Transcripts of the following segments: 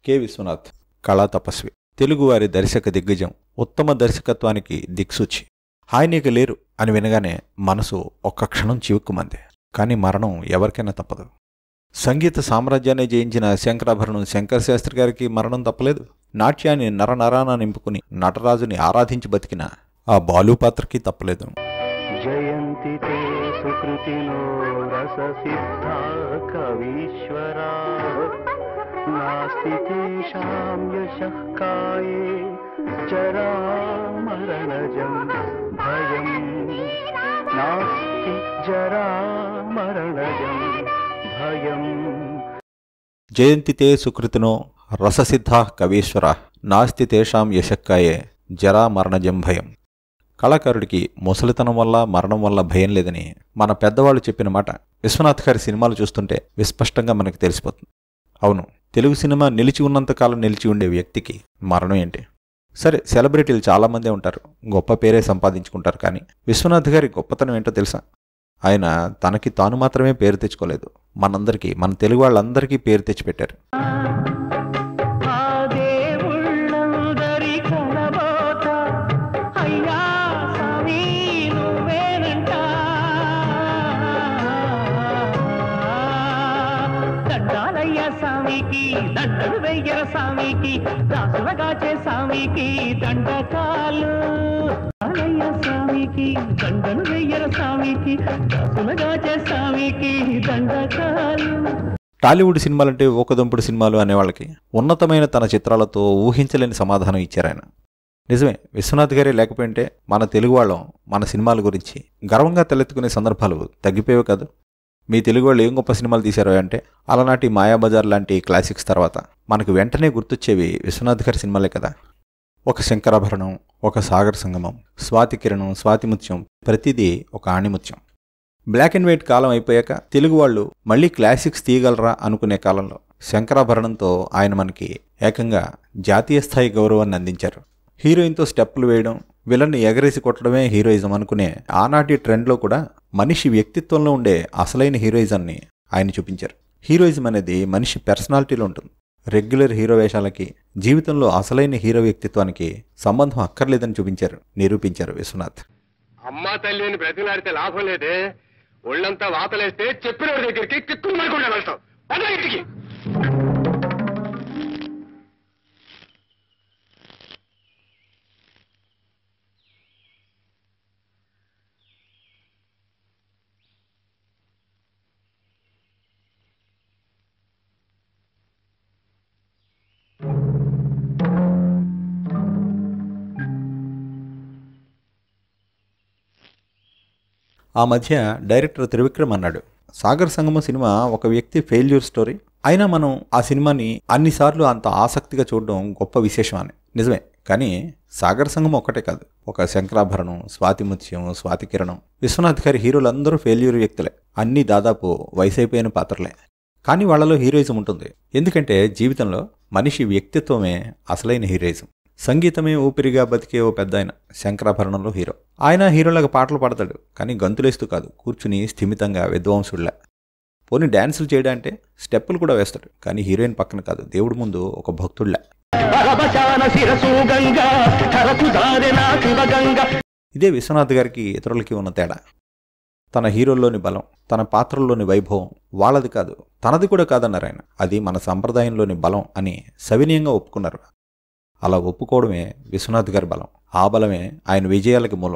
K Vishwanath కళా తపస్వి తెలుగువారి దర్శక దిగ్గజం ఉత్తమ దర్శకత్వానికి దిక్సూచి ఆయన ఇక లేరు అని వినగానే మనసు ఒక్క క్షణం చివుక్కుమంది కానీ మరణం ఎవరికైనా తప్పదు సంగీత సామ్రాజ్యాన్ని జయించిన శంకరాభరణం శంకర్ శాస్త్రి గారికి మరణం తప్పలేదు నాట్యాన్ని నరనరాన నింపుకుని నటరాజుని ఆరాధించి బతికిన ఆ బాలు పాత్రకి తప్పలేదు జయంతి తే సుకృతినో రససిద్ధా కవీశ్వరా నాస్తి తేషాం యశః కాయే జరామరణజం భయం నాస్తి జరామరణజం భయం జయంతితే సుకృతినో రససిద్ధా కవీశ్వర నాస్తి తేషాం యశక్కాయే జరా మరణజం భయం కళాకారుడికి ముసలితనం వల్ల మరణం వల్ల భయం లేదని మన పెద్దవాళ్ళు చెప్పిన మాట విశ్వనాథ్ గారి సినిమాలు చూస్తుంటే విస్పష్టంగా మనకు తెలిసిపోతుంది అవును తెలుగు సినిమా నిలిచి ఉన్నంతకాలం నిలిచి ఉండే వ్యక్తికి మరణం ఏంటి సరే సెలబ్రిటీలు చాలామందే ఉంటారు గొప్ప పేరే సంపాదించుకుంటారు కానీ విశ్వనాథ్ గారి గొప్పతనం ఏంటో తెలుసా ఆయన తనకి తాను మాత్రమే పేరు తెచ్చుకోలేదు మనందరికీ మన తెలుగు వాళ్ళందరికీ పేరు తెచ్చిపెట్టారు ఆ దేవుళ్ళందరి కలబోత అయ్యా స్వామి నువ్వేనంట దండాలయ్య స్వామికి దండలు వెయ్యర స్వామికి దాసులగాచే స్వామికి దండకాలు దండాలయ్య స్వామికి దండలు వెయ్యర స్వామికి దాసులగాచే స్వామికి దండకాలు టాలీవుడ్ సినిమాలంటే ఊకదుంపుడు సినిమాలు అనేవాళ్ళకి ఉన్నతమైన తన చిత్రాలతో ఊహించలేని సమాధానం ఇచ్చారు ఆయన నిజమే విశ్వనాథ్ గారే లేకపోయింటే మన తెలుగు వాళ్ళం మన సినిమాల గురించి గర్వంగా తలెత్తుకునే సందర్భాలు తగ్గిపోయేవి కాదు మీ తెలుగు వాళ్ళు ఏం గొప్ప సినిమాలు తీశారో అంటే అలనాటి మాయాబజార్ లాంటి క్లాసిక్స్ తర్వాత మనకు వెంటనే గుర్తొచ్చేవి విశ్వనాథ్ గారి సినిమాలే కదా ఒక శంకరాభరణం ఒక సాగర సంగమం స్వాతి కిరణం స్వాతి ముత్యం ప్రతిదీ ఒక ఆణిముత్యం బ్లాక్ అండ్ వైట్ కాలం అయిపోయాక తెలుగు వాళ్ళు మళ్ళీ క్లాసిక్స్ తీయగలరా అనుకునే కాలంలో శంకరాభరణంతో ఆయన మనకి ఏకంగా జాతీయ స్థాయి గౌరవాన్ని అందించారు హీరోయిన్తో స్టెప్పులు వేయడం విలన్ని ఎగరేసి కొట్టడమే హీరోయిజం అనుకునే ఆనాటి ట్రెండ్లో కూడా మనిషి వ్యక్తిత్వంలో ఉండే అసలైన హీరోయిజాన్ని ఆయన చూపించారు హీరోయిజం అనేది మనిషి పర్సనాలిటీలో ఉంటుంది రెగ్యులర్ హీరో వేషాలకి జీవితంలో అసలైన హీరో వ్యక్తిత్వానికి సంబంధం అక్కర్లేదని చూపించారు నిరూపించారు విశ్వనాథ్ అమ్మా తల్లి అని బ్రతిలాడితే లాభం లేదే ఒళ్ళంతా వాతలేస్తే చెప్పిన వాడి దగ్గరికి కిక్కులు మరకుండా వెళ్తాం పద ఇంటికి ఆ మధ్య డైరెక్టర్ త్రివిక్రమ్ అన్నాడు సాగర్ సంగమం సినిమా ఒక వ్యక్తి ఫెయిల్యూర్ స్టోరీ అయినా మనం ఆ సినిమాని అన్నిసార్లు అంత ఆసక్తిగా చూడడం గొప్ప విశేషం అని నిజమే కానీ సాగర్ సంగమం ఒక్కటే కాదు ఒక శంకరాభరణం స్వాతి ముత్యం స్వాతి కిరణం విశ్వనాథ్ గారి హీరోలందరూ ఫెయిల్యూర్ వ్యక్తులే అన్నీ దాదాపు వయసైపోయిన పాత్రలే కానీ వాళ్ళలో హీరోయిజం ఉంటుంది ఎందుకంటే జీవితంలో మనిషి వ్యక్తిత్వమే అసలైన హీరోయిజం సంగీతమే ఊపిరిగా బతికే ఓ పెద్ద ఆయన శంకరాభరణంలో హీరో ఆయన హీరోలాగా పాటలు పాడతాడు కానీ గంతులేస్తూ కాదు కూర్చుని స్థిమితంగా విద్వాంసుడిలా పోనీ డ్యాన్సులు చేయడం అంటే స్టెప్పులు కూడా వేస్తాడు కానీ హీరోయిన్ పక్కన కాదు దేవుడి ముందు ఒక భక్తుడిలా పరవశాన శిరసు గంగా కరకు దారిన శివగంగా ఇదే విశ్వనాథ్ గారికి ఇతరులకి ఉన్న తేడా తన హీరోల్లోని బలం తన పాత్రల్లోని వైభవం వాళ్ళది కాదు తనది కూడా కాదన్నారు ఆయన అది మన సంప్రదాయంలోని బలం అని సవినీయంగా ఒప్పుకున్నారు అలా ఒప్పుకోవడమే విశ్వనాథ్ గారి బలం ఆ బలమే ఆయన విజయాలకి మూలం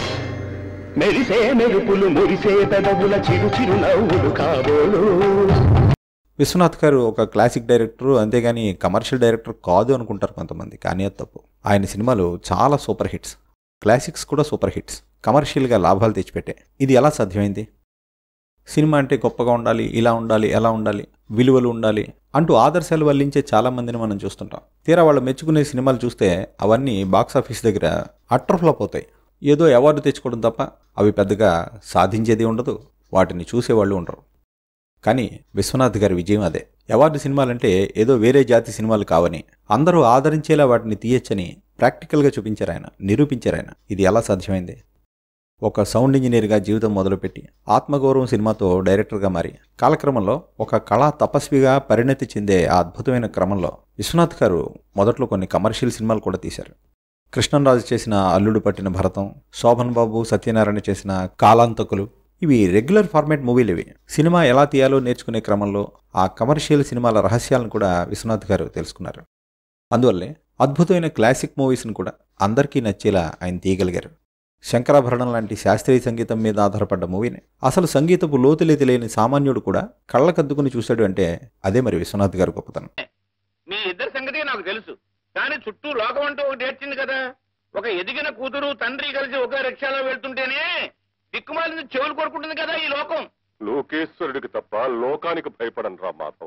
మెరిసే మెరుపులు మురిసే పెదవుల చిరు చిరు నవ్వులు కాబోలు విశ్వనాథ్ గారు ఒక క్లాసిక్ డైరెక్టర్ అంతేగాని కమర్షియల్ డైరెక్టర్ కాదు అనుకుంటారు కొంతమంది కానీ అది తప్పు ఆయన సినిమాలు చాలా సూపర్ హిట్స్ క్లాసిక్స్ కూడా సూపర్ హిట్స్ కమర్షియల్గా లాభాలు తెచ్చిపెట్టే ఇది ఎలా సాధ్యమైంది సినిమా అంటే గొప్పగా ఉండాలి ఇలా ఉండాలి ఎలా ఉండాలి విలువలు ఉండాలి అంటూ ఆదర్శాలు వల్లించే చాలా మందిని మనం చూస్తుంటాం తీరా వాళ్ళు మెచ్చుకునే సినిమాలు చూస్తే అవన్నీ బాక్స్ ఆఫీస్ దగ్గర అట్టర్ ఫ్లాప్ అవుతాయి ఏదో అవార్డు తెచ్చుకోవడం తప్ప అవి పెద్దగా సాధించేది ఉండదు వాటిని చూసేవాళ్ళు ఉండరు కానీ విశ్వనాథ్ గారి విజయం అదే అవార్డు సినిమాలంటే ఏదో వేరే జాతి సినిమాలు కావని అందరూ ఆదరించేలా వాటిని తీయచ్చని ప్రాక్టికల్గా చూపించారు ఆయన నిరూపించారు ఆయన ఇది ఎలా సాధ్యమైంది ఒక సౌండ్ ఇంజనీర్గా జీవితం మొదలుపెట్టి ఆత్మగౌరవం సినిమాతో డైరెక్టర్గా మారి కాలక్రమంలో ఒక కళా తపస్విగా పరిణతి చెందే ఆ అద్భుతమైన క్రమంలో విశ్వనాథ్ గారు మొదట్లో కొన్ని కమర్షియల్ సినిమాలు కూడా తీశారు కృష్ణంరాజు చేసిన అల్లుడు పట్టిన భరతం శోభన్ బాబు సత్యనారాయణ చేసిన కాలాంతకులు ఇవి రెగ్యులర్ ఫార్మాట్ మూవీలు ఇవి సినిమా ఎలా తీయాలో నేర్చుకునే క్రమంలో ఆ కమర్షియల్ సినిమాల రహస్యాలను కూడా విశ్వనాథ్ గారు తెలుసుకున్నారు అందువల్లే అద్భుతమైన క్లాసిక్ మూవీస్ని కూడా అందరికీ నచ్చేలా ఆయన తీయగలిగారు శంకరాభరణం లాంటి శాస్త్రీయ సంగీతం మీద ఆధారపడ్డ మూవీని అసలు సంగీతపు లోతులే తెలియని సామాన్యుడు కూడా కళ్ళకద్దుకుని చూశాడు అంటే అదే మరి విశ్వనాథ్ గారు గొప్పతనం మీ ఇద్దరి సంగతి నాకు తెలుసు కానీ చుట్టూ లోకం అంటూ ఒకటి ఏడ్చింది కదా ఒక ఎదిగిన కూతురు తండ్రి కలిసి ఒకే రిక్షాలో వెళ్తుంటేనే దిక్కుమాలింది చెవులు కొరుకుంటుంది కదా ఈ లోకం లోకేశ్వరుడికి తప్ప లోకానికి భయపడను రా మాధవ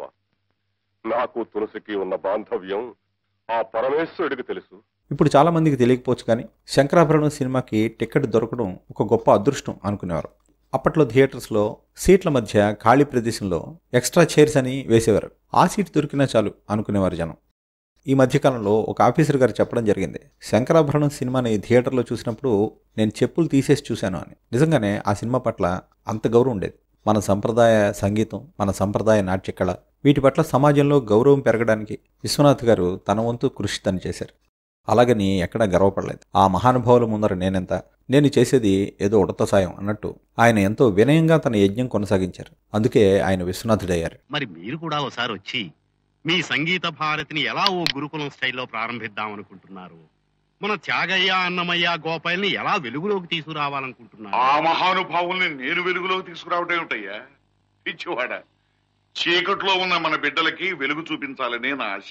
నాకు తులసికి ఉన్న బాంధవ్యం ఆ పరమేశ్వరుడికి తెలుసు ఇప్పుడు చాలా మందికి తెలియకపోవచ్చు కానీ శంకరాభరణం సినిమాకి టికెట్ దొరకడం ఒక గొప్ప అదృష్టం అనుకునేవారు అప్పట్లో థియేటర్స్లో సీట్ల మధ్య ఖాళీ ప్రదేశంలో ఎక్స్ట్రా చైర్స్ అని వేసేవారు ఆ సీట్ దొరికినా చాలు అనుకునేవారు జనం ఈ మధ్యకాలంలో ఒక ఆఫీసర్ గారు చెప్పడం జరిగింది శంకరాభరణం సినిమాని థియేటర్లో చూసినప్పుడు నేను చెప్పులు తీసేసి చూశాను అని నిజంగానే ఆ సినిమా పట్ల అంత గౌరవం ఉండేది మన సంప్రదాయ సంగీతం మన సంప్రదాయ నాట్యకళ వీటి పట్ల సమాజంలో గౌరవం పెరగడానికి విశ్వనాథ్ గారు తన వంతు కృషి తను చేశారు అలాగని ఎక్కడా గర్వపడలేదు ఆ మహానుభావుల ముందర నేనెంత నేను చేసేది ఏదో ఉడత సాయం అన్నట్టు ఆయన ఎంతో వినయంగా తన యజ్ఞం కొనసాగించారు అందుకే ఆయన విశ్వనాథుడయ్యారు మరి మీరు కూడా ఒకసారి వచ్చి మీ సంగీత భారతిని ఎలా ఓ గురుకులం స్టైల్లో ప్రారంభిద్దాం అనుకుంటున్నారు మన త్యాగయ్య అన్నమయ్య గోపాల్ని ఎలా వెలుగులోకి తీసుకురావాలనుకుంటున్నారు ఆ మహానుభావుల్ని నేను వెలుగులోకి తీసుకురావటం ఏమిటయ్యా పిచ్చివాడ చీకట్లో ఉన్న మన బిడ్డలకి వెలుగు చూపించాలనే నా ఆశ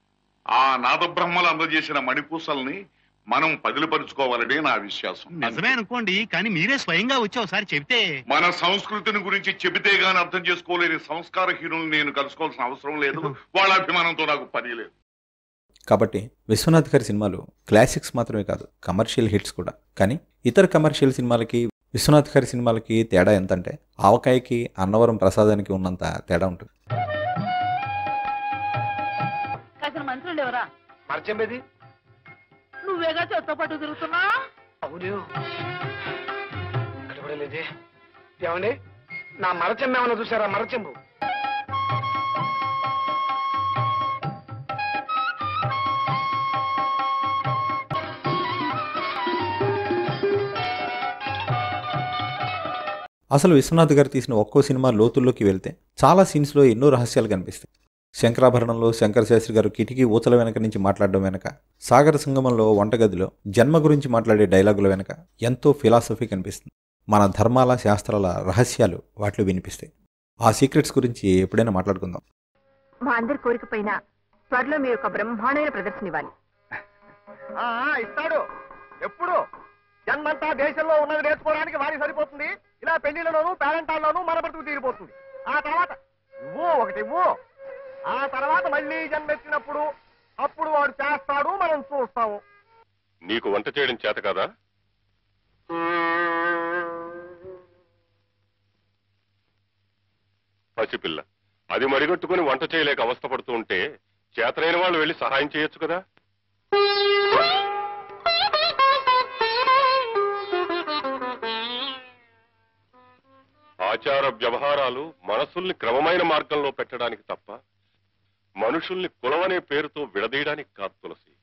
ఆ నాదబ్రహ్మలు అందజేసిన మణిపూసల్ని మనం పదిలిపరుచుకోవాలనే నా విశ్వాసం నిజమే అనుకోండి కానీ మీరే స్వయంగా వచ్చి ఒకసారి చెబితే మన సంస్కృతిని గురించి చెబితే గాని అర్థం చేసుకోలేని సంస్కారహీనులు నేను కలుసుకోవాల్సిన అవసరం లేదు వాళ్ళ అభిమానంతో నాకు పని లేదు కాబట్టి విశ్వనాథ్ గారి సినిమాలు క్లాసిక్స్ మాత్రమే కాదు కమర్షియల్ హిట్స్ కూడా కానీ ఇతర కమర్షియల్ సినిమాలకి విశ్వనాథ్ గారి సినిమాలకి తేడా ఎంతంటే ఆవకాయకి అన్నవరం ప్రసాదానికి ఉన్నంత తేడా ఉంటుంది కాసిన మంత్రులు ఎవరా మరచెంబేది నువ్వేగా చెత్త పట్టు తిరుగుతున్నా అవును కనబడలేదే ఏమండి నా మరచెంబు ఏమన్నా చూసారా మరచెంబు అసలు విశ్వనాథ్ గారు తీసిన ఒక్కో సినిమా లోతుల్లోకి వెళ్తే చాలా సీన్స్లో ఎన్నో రహస్యాలు కనిపిస్తాయి శంకరాభరణంలో శంకర శాస్త్రి గారు కిటికీ ఊచల వెనక నుంచి మాట్లాడడం వెనక సాగర సంగమంలో వంటగదిలో జన్మ గురించి మాట్లాడే డైలాగుల వెనక ఎంతో ఫిలాసఫీ కనిపిస్తుంది మన ధర్మాల శాస్త్రాల రహస్యాలు వాటిలో వినిపిస్తాయి ఆ సీక్రెట్స్ గురించి ఎప్పుడైనా మాట్లాడుకుందాం మా అందరి కోరిక పైన త్వరలో మీరు ఒక బ్రహ్మాండమైన ప్రదర్శన ఇవ్వాలి ఇస్తాడు ఎప్పుడు జన్మంతా దేశంలో ఉన్నది నేర్చుకోవడానికి వారికి సరిపోతుంది ఇలా పెళ్లిళ్ళలోనూ పేరెంటాల్లోనూ మన బతుకు తీరిపోతుంది ఆ తర్వాత ఇవ్వు ఒకటి ఇవ్వు ఆ తర్వాత మళ్ళీ జన్మెత్తినప్పుడు అప్పుడు వాడు చేస్తాడు మనం చూస్తాము నీకు వంట చేయడం చేత కదా పసిపిల్ల అది మరిగట్టుకుని వంట చేయలేక అవస్థపడుతూ ఉంటే చేతనైన వాళ్ళు వెళ్ళి సహాయం చేయొచ్చు కదా ఆచార వ్యవహారాలు మనసుల్ని క్రమమైన మార్గంలో పెట్టడానికి తప్ప మనుషుల్ని కులమనే పేరుతో విడదీయడానికి కాదు తులసి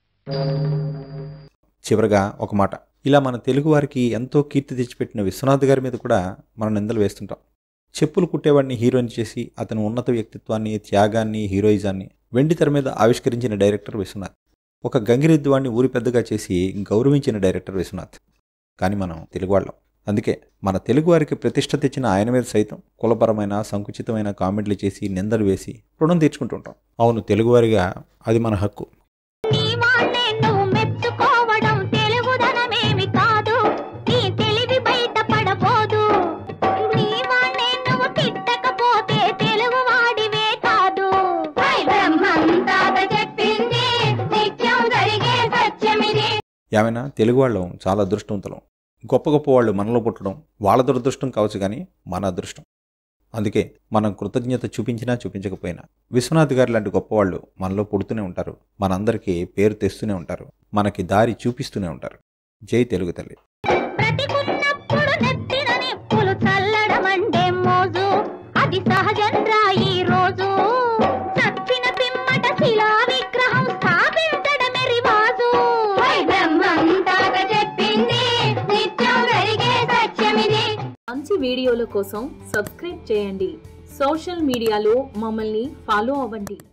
చివరగా ఒక మాట ఇలా మన తెలుగు వారికి ఎంతో కీర్తి తెచ్చిపెట్టిన విశ్వనాథ్ గారి మీద కూడా మనం నిందలు వేస్తుంటాం చెప్పులు కుట్టేవాడిని హీరోయిన్ చేసి అతని ఉన్నత వ్యక్తిత్వాన్ని త్యాగాన్ని హీరోయిజాన్ని వెండి తెర మీద ఆవిష్కరించిన డైరెక్టర్ విశ్వనాథ్ ఒక గంగిరెద్దు వాడిని ఊరి పెద్దగా చేసి గౌరవించిన డైరెక్టర్ విశ్వనాథ్ కానీ మనం తెలుగువాళ్ళం అందుకే మన తెలుగు వారికి ప్రతిష్ట తెచ్చిన ఆయన మీద సైతం కులపరమైన సంకుచితమైన కామెంట్లు చేసి నిందలు వేసి రుణం తీర్చుకుంటుంటాం అవును తెలుగువారిగా అది మన హక్కు నీ వాణ్ణే నువ్వు మెచ్చుకోవడం తెలుగుదనమేమి కాదు నీ తెలివి బయట పడబోదు నీ వాణ్ణే నువ్వు తిట్టకపోతే తెలుగు వాడివే కాదు బ్రహ్మంతాత చెప్పింది నిత్యం జరిగే సత్యమిది ఏమైనా తెలుగు వాళ్ళం చాలా అదృష్టవంతులం గొప్ప గొప్ప వాళ్ళు మనలో పుట్టడం వాళ్ళ దురదృష్టం కావచ్చు కానీ మన అదృష్టం అందుకే మనం కృతజ్ఞత చూపించినా చూపించకపోయినా విశ్వనాథ్ గారు లాంటి గొప్పవాళ్ళు మనలో పుడుతూనే ఉంటారు మనందరికీ పేరు తెస్తూనే ఉంటారు మనకి దారి చూపిస్తూనే ఉంటారు జై తెలుగు తల్లి బ్రతికున్నప్పుడు అది సహజంరా ఈ రోజు చచ్చిన పిమ్మట శిలా విగ్రహం స్థాపించడమే రివాజు బ్రహ్మంతాక చెప్పింది నిత్యం జరిగే సత్యమిది మంచి వీడియోల కోసం సబ్స్క్రైబ్ చేయండి సోషల్ మీడియాలో మమ్మల్ని ఫాలో అవ్వండి